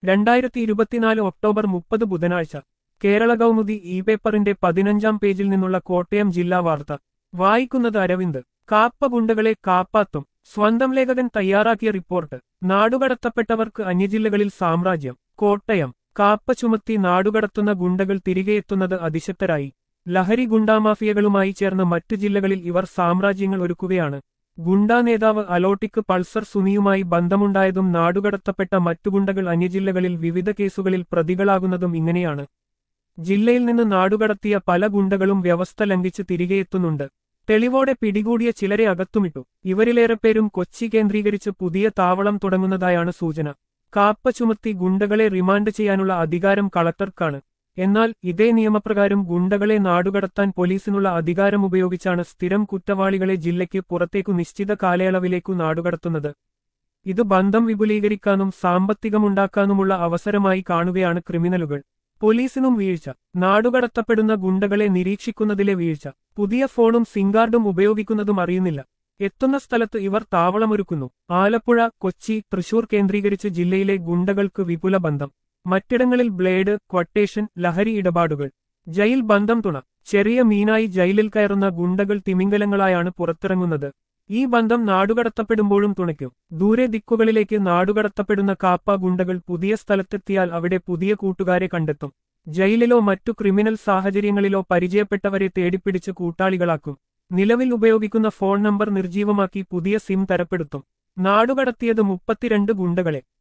രണ്ടായിരത്തി ഇരുപത്തിനാല് ഒക്ടോബർ മുപ്പത് ബുധനാഴ്ച കേരള കൗമുദി ഇ പേപ്പറിന്റെ പതിനഞ്ചാം പേജിൽ നിന്നുള്ള കോട്ടയം ജില്ലാ വാർത്ത വായിക്കുന്നത് അരവിന്ദ് കാപ്പ ഗുണ്ടകളെ കാപ്പാത്തും സ്വന്തം ലേഖകൻ തയ്യാറാക്കിയ റിപ്പോർട്ട് നാടുകടത്തപ്പെട്ടവർക്ക് അന്യജില്ലകളിൽ സാമ്രാജ്യം കോട്ടയം കാപ്പ ചുമത്തി നാടുകടത്തുന്ന ഗുണ്ടകൾ തിരികെയെത്തുന്നത് അതിശക്തരായി ലഹരി ഗുണ്ടാമാഫിയകളുമായി ചേർന്ന് മറ്റു ജില്ലകളിൽ ഇവർ സാമ്രാജ്യങ്ങൾ ഒരുക്കുകയാണ് ഗുണ്ടാ നേതാവ് അലോട്ടിക്ക് പൾസർ സുനിയുമായി ബന്ധമുണ്ടായതും നാടുകടത്തപ്പെട്ട മറ്റു ഗുണ്ടകൾ അന്യജില്ലകളിൽ വിവിധ കേസുകളിൽ പ്രതികളാകുന്നതും ഇങ്ങനെയാണ് ജില്ലയിൽ നിന്ന് നാടുകടത്തിയ പല ഗുണ്ടകളും വ്യവസ്ഥ ലംഘിച്ച് തിരികെയെത്തുന്നുണ്ട് തെളിവോടെ പിടികൂടിയ ചിലരെ അകത്തുമിട്ടു ഇവരിലേറെ പേരും കൊച്ചി കേന്ദ്രീകരിച്ച് പുതിയ താവളം തുടങ്ങുന്നതായാണ് സൂചന കാപ്പ ചുമത്തി ഗുണ്ടകളെ റിമാൻഡ് ചെയ്യാനുള്ള അധികാരം കളക്ടർക്കാണ് എന്നാൽ ഇതേ നിയമപ്രകാരം ഗുണ്ടകളെ നാടുകടത്താൻ പോലീസിനുള്ള അധികാരം ഉപയോഗിച്ചാണ് സ്ഥിരം കുറ്റവാളികളെ ജില്ലയ്ക്ക് പുറത്തേക്കു നിശ്ചിത കാലയളവിലേക്കു നാടുകടത്തുന്നത് ഇത് ബന്ധം വിപുലീകരിക്കാനും സാമ്പത്തികമുണ്ടാക്കാനുമുള്ള അവസരമായി കാണുകയാണ് ക്രിമിനലുകൾ പോലീസിനും വീഴ്ച നാടുകടത്തപ്പെടുന്ന ഗുണ്ടകളെ നിരീക്ഷിക്കുന്നതിലെ വീഴ്ച പുതിയ ഫോണും സിംഗാർഡും ഉപയോഗിക്കുന്നതും അറിയുന്നില്ല എത്തുന്ന സ്ഥലത്ത് ഇവർ താവളമൊരുക്കുന്നു ആലപ്പുഴ കൊച്ചി തൃശൂർ കേന്ദ്രീകരിച്ച് ജില്ലയിലെ ഗുണ്ടകൾക്ക് വിപുല ബന്ധം മറ്റിടങ്ങളിൽ ബ്ലേഡ് ക്വട്ടേഷൻ ലഹരി ഇടപാടുകൾ ജയിൽ ബന്ധം തുണ ചെറിയ മീനായി ജയിലിൽ കയറുന്ന ഗുണ്ടകൾ തിമിംഗലങ്ങളായാണ് പുറത്തിറങ്ങുന്നത് ഈ ബന്ധം നാടുകടത്തപ്പെടുമ്പോഴും തുണയ്ക്കും ദൂരെ ദിക്കുകളിലേക്ക് നാടുകടത്തപ്പെടുന്ന കാപ്പ ഗുണ്ടകൾ പുതിയ സ്ഥലത്തെത്തിയാൽ അവിടെ പുതിയ കൂട്ടുകാരെ കണ്ടെത്തും ജയിലിലോ മറ്റു ക്രിമിനൽ സാഹചര്യങ്ങളിലോ പരിചയപ്പെട്ടവരെ തേടിപ്പിടിച്ച് കൂട്ടാളികളാക്കും നിലവിൽ ഉപയോഗിക്കുന്ന ഫോൺ നമ്പർ നിർജീവമാക്കി പുതിയ സിം തരപ്പെടുത്തും നാടുകടത്തിയത് മുപ്പത്തിരണ്ട് ഗുണ്ടകളെ